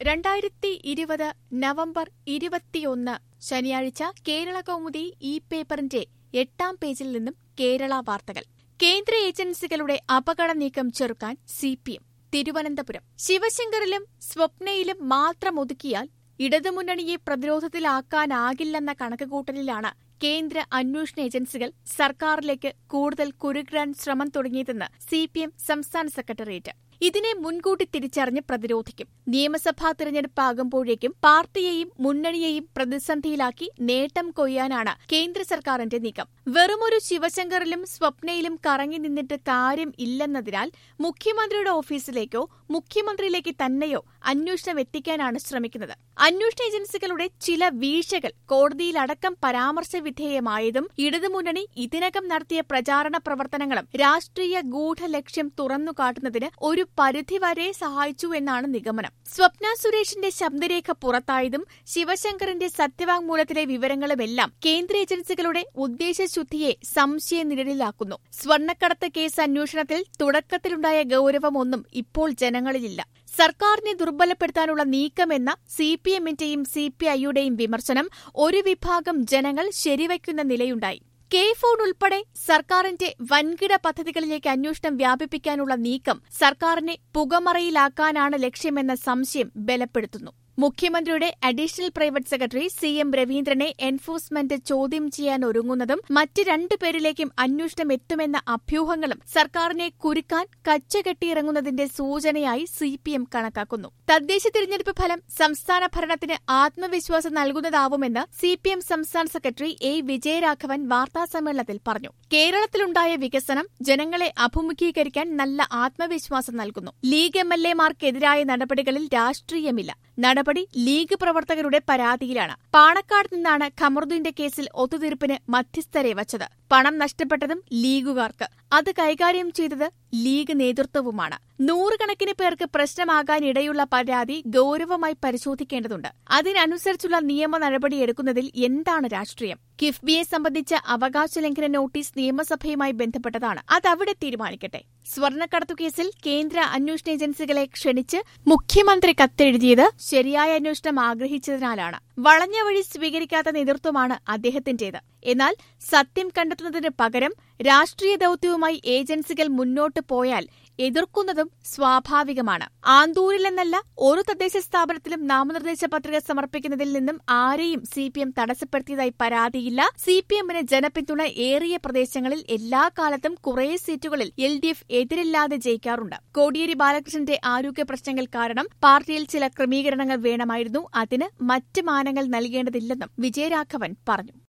രണ്ടായിരത്തി ഇരുപത് നവംബർ ഇരുപത്തിയൊന്ന് ശനിയാഴ്ച കേരള കൗമുദി ഈ പേപ്പറിന്റെ എട്ടാം പേജിൽ നിന്നും കേരള വാർത്തകൾ കേന്ദ്ര ഏജൻസികളുടെ അപകട നീക്കം ചെറുക്കാൻ സിപിഎം തിരുവനന്തപുരം ശിവശങ്കറിലും സ്വപ്നയിലും മാത്രം ഒതുക്കിയാൽ ഇടതുമുന്നണിയെ പ്രതിരോധത്തിലാക്കാനാകില്ലെന്ന കണക്കുകൂട്ടലിലാണ് കേന്ദ്ര അന്വേഷണ ഏജൻസികൾ സർക്കാരിലേക്ക് കൂടുതൽ കുരുക്കിടാൻ ശ്രമം തുടങ്ങിയതെന്ന് സിപിഎം സംസ്ഥാന സെക്രട്ടേറിയറ്റ് ഇതിനെ മുൻകൂട്ടി തിരിച്ചറിഞ്ഞ് പ്രതിരോധിക്കും നിയമസഭാ തിരഞ്ഞെടുപ്പാകുമ്പോഴേക്കും പാർട്ടിയെയും മുന്നണിയെയും പ്രതിസന്ധിയിലാക്കി നേട്ടം കൊയ്യാനാണ് കേന്ദ്ര സർക്കാരിന്റെ നീക്കം വെറുമൊരു ശിവശങ്കറിലും സ്വപ്നയിലും കറങ്ങി നിന്നിട്ട് കാര്യം ഇല്ലെന്നതിനാൽ മുഖ്യമന്ത്രിയുടെ ഓഫീസിലേക്കോ മുഖ്യമന്ത്രിയിലേക്ക് തന്നെയോ അന്വേഷണം എത്തിക്കാനാണ് ശ്രമിക്കുന്നത് അന്വേഷണ ഏജൻസികളുടെ ചില വീഴ്ചകൾ കോടതിയിലടക്കം പരാമർശ വിധേയമായതും ഇടതുമുന്നണി ഇതിനകം നടത്തിയ പ്രചാരണ പ്രവർത്തനങ്ങളും രാഷ്ട്രീയ ഗൂഢലക്ഷ്യം തുറന്നുകാട്ടുന്നതിന് ഒരു പരിധിവരെ സഹായിച്ചു എന്നാണ് നിഗമനം സ്വപ്ന സുരേഷിന്റെ ശബ്ദരേഖ പുറത്തായതും ശിവശങ്കറിന്റെ സത്യവാങ്മൂലത്തിലെ വിവരങ്ങളുമെല്ലാം കേന്ദ്ര ഏജൻസികളുടെ ഉദ്ദേശശുദ്ധിയെ സംശയനിഴലിലാക്കുന്നു സ്വർണ്ണക്കടത്ത് കേസ് അന്വേഷണത്തിൽ തുടക്കത്തിലുണ്ടായ ഗൌരവമൊന്നും ഇപ്പോൾ ജനങ്ങളിലില്ല സർക്കാരിനെ ദുർബലപ്പെടുത്താനുള്ള നീക്കമെന്ന സി പി എമ്മിന്റെയും സി പി ഐയുടെയും വിമർശനം ഒരു വിഭാഗം ജനങ്ങൾ ശരിവയ്ക്കുന്ന നിലയുണ്ടായി കെ ഫോൺ ഉൾപ്പെടെ സർക്കാരിന്റെ വൻകിട പദ്ധതികളിലേക്ക് അന്വേഷണം വ്യാപിപ്പിക്കാനുള്ള നീക്കം സർക്കാരിനെ പുകമറയിലാക്കാനാണ് ലക്ഷ്യമെന്ന സംശയം ബലപ്പെടുത്തുന്നു മുഖ്യമന്ത്രിയുടെ additional private secretary C M രവീന്ദ്രനെ എൻഫോഴ്സ്മെന്റ് ചോദ്യം ചെയ്യാൻ ഒരുങ്ങുന്നതും മറ്റ് രണ്ടുപേരിലേക്കും അന്വേഷണം എത്തുമെന്ന അഭ്യൂഹങ്ങളും സർക്കാരിനെ കുരുക്കാൻ കച്ചകെട്ടിയിറങ്ങുന്നതിന്റെ സൂചനയായി സി പി എം കണക്കാക്കുന്നു തദ്ദേശ തിരഞ്ഞെടുപ്പ് ഫലം സംസ്ഥാന ഭരണത്തിന് ആത്മവിശ്വാസം നൽകുന്നതാവുമെന്ന് സി പി എം സംസ്ഥാന സെക്രട്ടറി എ വിജയരാഘവൻ വാർത്താസമ്മേളനത്തിൽ പറഞ്ഞു കേരളത്തിലുണ്ടായ വികസനം ജനങ്ങളെ അഭിമുഖീകരിക്കാൻ നല്ല ആത്മവിശ്വാസം നൽകുന്നു ലീഗ് എം എൽ എമാർക്കെതിരായ നടപടികളിൽ രാഷ്ട്രീയമില്ല നടപടി ലീഗ് പ്രവർത്തകരുടെ പരാതിയിലാണ് പാണക്കാട് നിന്നാണ് ഖമറുദ്ദീന്റെ കേസിൽ ഒത്തുതീർപ്പിന് മധ്യസ്ഥരെ വച്ചത് പണം നഷ്ടപ്പെട്ടതും ലീഗുകാർക്ക് അത് കൈകാര്യം ചെയ്തത് ലീഗ് നേതൃത്വവുമാണ് നൂറുകണക്കിന് പേർക്ക് പ്രശ്നമാകാനിടയുള്ള പരാതി ഗൌരവമായി പരിശോധിക്കേണ്ടതുണ്ട് അതിനനുസരിച്ചുള്ള നിയമ നടപടിയെടുക്കുന്നതിൽ എന്താണ് രാഷ്ട്രീയം കിഫ്ബിയെ സംബന്ധിച്ച അവകാശ ലംഘന നോട്ടീസ് നിയമസഭയുമായി ബന്ധപ്പെട്ടതാണ് അതവിടെ തീരുമാനിക്കട്ടെ സ്വർണ്ണക്കടത്തു കേസിൽ കേന്ദ്ര അന്വേഷണ ഏജൻസികളെ ക്ഷണിച്ച് മുഖ്യമന്ത്രി കത്തെഴുതിയത് ശരിയായ അന്വേഷണം ആഗ്രഹിച്ചതിനാലാണ് വളഞ്ഞ വഴി സ്വീകരിക്കാത്ത നേതൃത്വമാണ് അദ്ദേഹത്തിന്റേത് എന്നാൽ സത്യം കണ്ടെത്തുന്നതിന് പകരം രാഷ്ട്രീയ ദൌത്യവുമായി ഏജൻസികൾ മുന്നോട്ട് പോയാൽ എതിർക്കുന്നതും സ്വാഭാവികമാണ് ആന്തൂരിലെന്നല്ല ഒരു തദ്ദേശ സ്ഥാപനത്തിലും നാമനിർദ്ദേശ പത്രിക സമർപ്പിക്കുന്നതിൽ നിന്നും ആരെയും സി പി എം തടസ്സപ്പെടുത്തിയതായി പരാതിയില്ല സി പി എമ്മിന് ജനപിന്തുണ ഏറിയ പ്രദേശങ്ങളിൽ എല്ലാ കാലത്തും കുറേ സീറ്റുകളിൽ എൽ ഡി എഫ് എതിരില്ലാതെ ജയിക്കാറുണ്ട് കോടിയേരി ബാലകൃഷ്ണന്റെ ആരോഗ്യ പ്രശ്നങ്ങൾ കാരണം പാർട്ടിയിൽ ചില ക്രമീകരണങ്ങൾ വേണമായിരുന്നു അതിന് മറ്റ് മാനങ്ങൾ നൽകേണ്ടതില്ലെന്നും വിജയരാഘവൻ പറഞ്ഞു